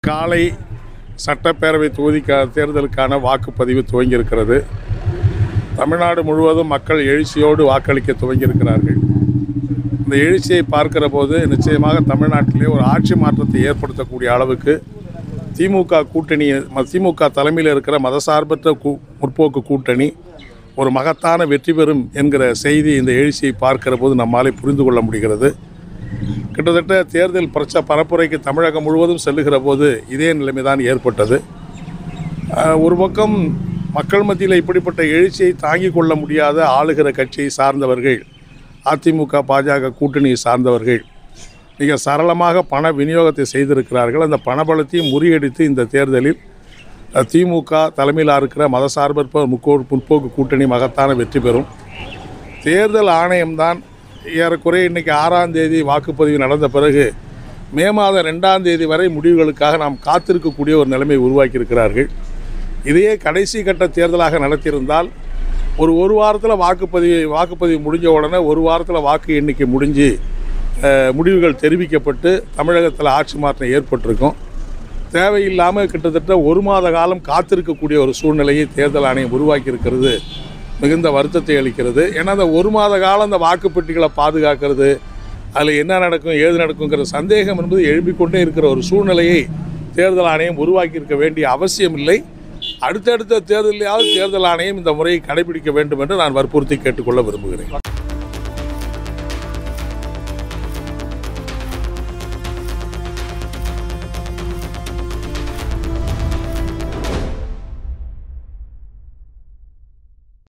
காலை சட்டப்பேரவை தொகுதிக்கா தேர்தலுக்கான வாக்குப்பதிவு துவங்கியிருக்கிறது தமிழ்நாடு முழுவதும் மக்கள் எழுச்சியோடு வாக்களிக்க துவங்கியிருக்கிறார்கள் இந்த எழுச்சியை பார்க்கிற போது நிச்சயமாக தமிழ்நாட்டிலே ஒரு ஆட்சி மாற்றத்தை ஏற்படுத்தக்கூடிய அளவுக்கு திமுக கூட்டணி ம- திமுக தலைமையில் இருக்கிற மதசார்பற்ற கூ முற்போக்கு கூட்டணி ஒரு மகத்தான வெற்றி பெறும் என்கிற செய்தி இந்த எழுச்சியை பார்க்கிற போது நம்மாலே புரிந்து கொள்ள முடிகிறது கிட்டத்தட்ட தேர்தல் பிரச்ச பரப்புரைக்கு தமிழகம் முழுவதும் செல்லுகிற போது இதே நிலைமைதான் ஏற்பட்டது அஹ், ஒரு பக்கம் மக்கள் மத்தியில் இப்படிப்பட்ட எழுச்சியை தாங்கிக் கொள்ள முடியாத ஆளுகிற கட்சியை சார்ந்தவர்கள் அதிமுக பாஜக கூட்டணியை சார்ந்தவர்கள் மிக சரளமாக பண விநியோகத்தை செய்திருக்கிறார்கள் அந்த பணபலத்தையும் முறியடித்து இந்த தேர்தலில் அஹ், திமுக தலைமையில் இருக்கிற மதசார்பற்ற முக்கோ முற்போக்கு கூட்டணி மகத்தான வெற்றி பெறும் தேர்தல் ஆணையம்தான் ஏறக்குறைய இன்றைக்கி ஆறாம் தேதி வாக்குப்பதிவு நடந்த பிறகு மே மாதம் ரெண்டாம் தேதி வரை முடிவுகளுக்காக நாம் காத்திருக்கக்கூடிய ஒரு நிலைமை உருவாக்கியிருக்கிறார்கள் இதையே கடைசி கட்ட தேர்தலாக நடத்தியிருந்தால் ஒரு ஒரு வாரத்தில் வாக்குப்பதிவு வாக்குப்பதிவு முடிஞ்ச உடனே ஒரு வாரத்தில் வாக்கு எண்ணிக்கை முடிஞ்சு அஹ், முடிவுகள் தெரிவிக்கப்பட்டு தமிழகத்தில் ஆட்சி மாற்றம் ஏற்பட்டிருக்கும் தேவையில்லாமல் கிட்டத்தட்ட ஒரு மாத காலம் காத்திருக்கக்கூடிய ஒரு சூழ்நிலையை தேர்தல் ஆணையம் உருவாக்கி இருக்கிறது மிகுந்த வருத்தத்தை அளிக்கிறது ஏன்னா அந்த ஒரு மாத காலம் அந்த வாக்குப்பெட்டிகளை பாதுகாக்கிறது அதில் என்ன நடக்கும் ஏது நடக்குங்கிற சந்தேகம் என்பது எழும்பிக்கொண்டே இருக்கிற ஒரு சூழ்நிலையை தேர்தல் ஆணையம் உருவாக்கி இருக்க வேண்டிய அவசியம் இல்லை அடுத்தடுத்த தேர்தலையாவது தேர்தல் ஆணையம் இந்த முறையை கடைபிடிக்க வேண்டும் என்று நான் வற்புறுத்தி கேட்டுக்கொள்ள விரும்புகிறேன்